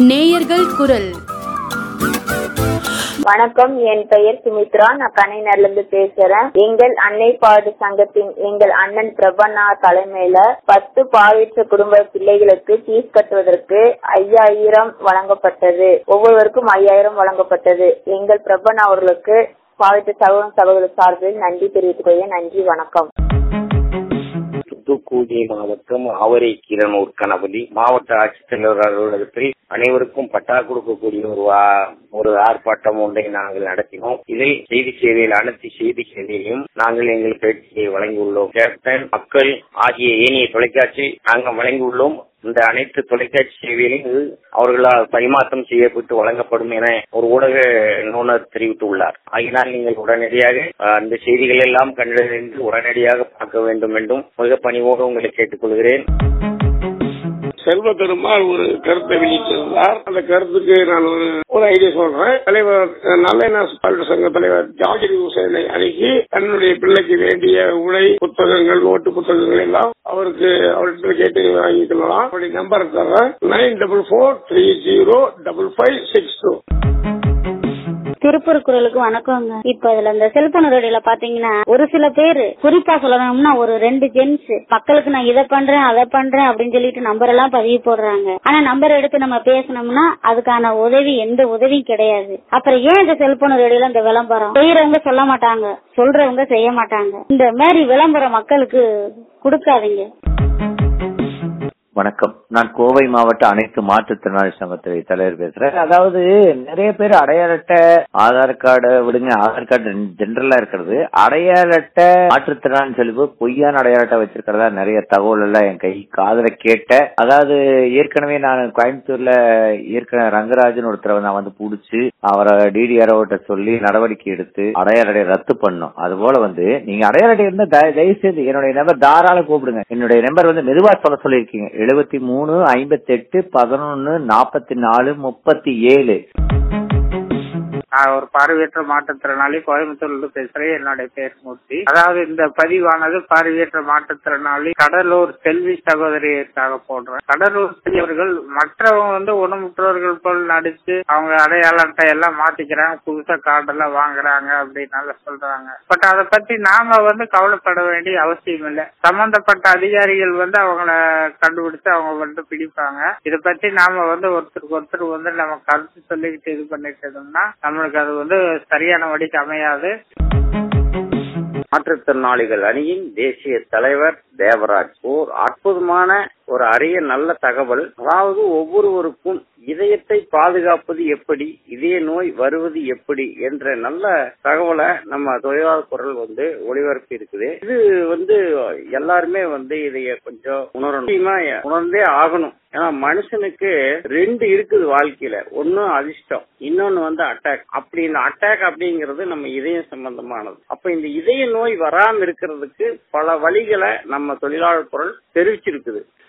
நேயர்கள் குரல் வணக்கம் என் பெயர் சுமித்ரா நான் கலைஞர்ல இருந்து பேசுறேன் எங்கள் அன்னை பாடு சங்கத்தின் எங்கள் அண்ணன் பிரபண்ணா தலைமையில பத்து பார்வையற்ற குடும்ப பிள்ளைகளுக்கு ஃபீஸ் கட்டுவதற்கு ஐயாயிரம் வழங்கப்பட்டது ஒவ்வொருவருக்கும் ஐயாயிரம் வழங்கப்பட்டது எங்கள் பிரபண்ணா அவர்களுக்கு பார்வையற்ற சகோதர சகோதரர் சார்பில் நன்றி தெரிவித்துக் கொள்கிறேன் நன்றி வணக்கம் தூத்துக்குடி மாவட்டம் ஆவரை கீரனூர் கணபதி மாவட்ட ஆட்சித்தலைவர் அலுவலகத்தில் அனைவருக்கும் பட்டா கொடுக்கக்கூடிய ஒரு வா- ஒரு ஆர்ப்பாட்டம் ஒன்றை நாங்கள் நடத்தினோம் இதில் செய்தி சேவையில் அனைத்து செய்தி சேவையையும் நாங்கள் எங்கள் பேட்டியை வழங்கியுள்ளோம் கேப்டன் மக்கள் ஆகிய ஏனைய தொலைக்காட்சி நாங்கள் வழங்கியுள்ளோம் இந்த அனைத்து தொலைக்காட்சி சேவையிலும் இது அவர்களால் பரிமாற்றம் செய்யப்பட்டு வழங்கப்படும் என ஒரு ஊடக நிபுணர் தெரிவித்துள்ளார் ஆகினால் நீங்கள் உடனடியாக அஹ், அந்த செய்திகள் எல்லாம் கண்டறிந்து உடனடியாக பார்க்க வேண்டும் என்றும் மிக பணிவோடு உங்களை கேட்டுக்கொள்கிறேன் செல்வ பெருமாள் ஒரு கருத்தை வெளியிட்டிருந்தார் அந்த கருத்துக்கு நான் ஒரு ஒரு ஐடியா சொல்றேன் தலைவர் நல்ல சங்க தலைவர் ஜாகிர் ஹுசேனை அணுகி தன்னுடைய பிள்ளைக்கு வேண்டிய உடை புத்தகங்கள் நோட்டு புத்தகங்கள் எல்லாம் அவருக்கு அவர்கிட்ட கேட்டு வாங்கிக்கலாம் அவருடைய நம்பர் தரேன் nine double four three zero double five six two Tiruppur குரலுக்கு வணக்கங்க இப்ப இதுல இந்த செல்போன் ரேடியோல பாத்தீங்கன்னா ஒரு சில பேரு குறிப்பா சொல்லணும்னா ஒரு ரெண்டு ஜென்ஸ் மக்களுக்கு நான் இதை பண்றேன் அதை பண்றேன் அப்படின்னு சொல்லிட்டு நம்பர் எல்லாம் பதிவு போடுறாங்க ஆனா நம்பர் எடுத்து நம்ம பேசணும்னா அதுக்கான உதவி எந்த உதவியும் கிடையாது அப்புறம் ஏன் இந்த செல்போன் ரேடியோல இந்த விளம்பரம் செய்யறவங்க சொல்ல மாட்டாங்க சொல்றவங்க செய்ய மாட்டாங்க இந்த மாதிரி விளம்பரம் மக்களுக்கு கொடுக்காதீங்க வணக்கம் நான் கோவை மாவட்ட அனைத்து மாற்றுத்திறனாளி சங்கத்துறை தலைவர் பேசுறேன் அதாவது நிறைய பேர் அடையாள அட்டை ஆதார் கார்டு விடுங்க ஆதார் கார்டு ஜென்ரலா இருக்கிறது அடையாள அட்டை மாற்றுத்திறனாளி சொல்லி போய் பொய்யான அடையாள அட்டை வச்சிருக்கிறதா நிறைய தகவல் எல்லாம் என் கை காதுல கேட்ட அதாவது ஏற்கனவே நான் கோயம்புத்தூர்ல ஏற்கனவே ரங்கராஜன் ஒருத்தரை நான் வந்து புடிச்சு அவரை டிடிஆர்ஓட்ட சொல்லி நடவடிக்கை எடுத்து அடையாள அட்டையை ரத்து பண்ணோம் அது போல வந்து நீங்க அடையாள அட்டை இருந்தா தய- தயவு செய்து என்னுடைய நம்பர் தாராள கூப்பிடுங்க என்னுடைய நம்பர் வந்து மெதுவா சொல்ல சொல்லியிருக்கீங்க எழுபத்தி மூணு ஐம்பத்தி எட்டு பதினொன்னு நாற்பத்தி நாலு முப்பத்தி ஏழு நான் ஒரு பார்வையற்ற மாற்றுத்திறனாளி கோயம்புத்தூர்ல இருந்து பேசுறேன் என்னுடைய பேர் மூர்த்தி அதாவது இந்த பதிவானது பார்வையற்ற மாற்றுத்திறனாளி கடலூர் செல்வி சகோதரிக்காக போடுறேன் கடலூர் செல்வர்கள் மற்றவங்க வந்து உணமுற்றவர்கள் போல் நடிச்சு அவங்க அடையாள அட்டை எல்லாம் மாத்திக்கிறாங்க புதுசா கார்டெல்லாம் வாங்குறாங்க அப்படின்னு சொல்றாங்க பட் அதை பத்தி நாம வந்து கவலைப்பட வேண்டிய அவசியம் இல்லை சம்பந்தப்பட்ட அதிகாரிகள் வந்து அவங்கள கண்டுபிடிச்சு அவங்க வந்து பிடிப்பாங்க இதை பத்தி நாம வந்து ஒருத்தருக்கு ஒருத்தர் வந்து நம்ம கருத்து சொல்லிக்கிட்டு இது பண்ணிட்டு இருந்தோம்னா நம்மளுக்கு அது வந்து சரியான வழிக்கு அமையாது மாற்றுத்திறனாளிகள் அணியின் தேசிய தலைவர் தேவராஜ் ஓர் அற்புதமான ஒரு அரிய நல்ல தகவல் அதாவது ஒவ்வொருவருக்கும் இதயத்தை பாதுகாப்பது எப்படி இதய நோய் வருவது எப்படி என்ற நல்ல தகவலை நம்ம தொழிலாளர் குரல் வந்து ஒளிபரப்பி இருக்குது இது வந்து எல்லாருமே வந்து இதைய கொஞ்சம் உணரணும் முக்கியமா உணர்ந்தே ஆகணும் ஏன்னா மனுஷனுக்கு ரெண்டு இருக்குது வாழ்க்கையில ஒன்னு அதிர்ஷ்டம் இன்னொன்னு வந்து அட்டாக் அப்படி இந்த அட்டாக் அப்படிங்கிறது நம்ம இதயம் சம்பந்தமானது அப்ப இந்த இதய நோய் வராம இருக்கிறதுக்கு பல வழிகளை நம்ம தொழிலாளர் குரல் தெரிவிச்சிருக்குது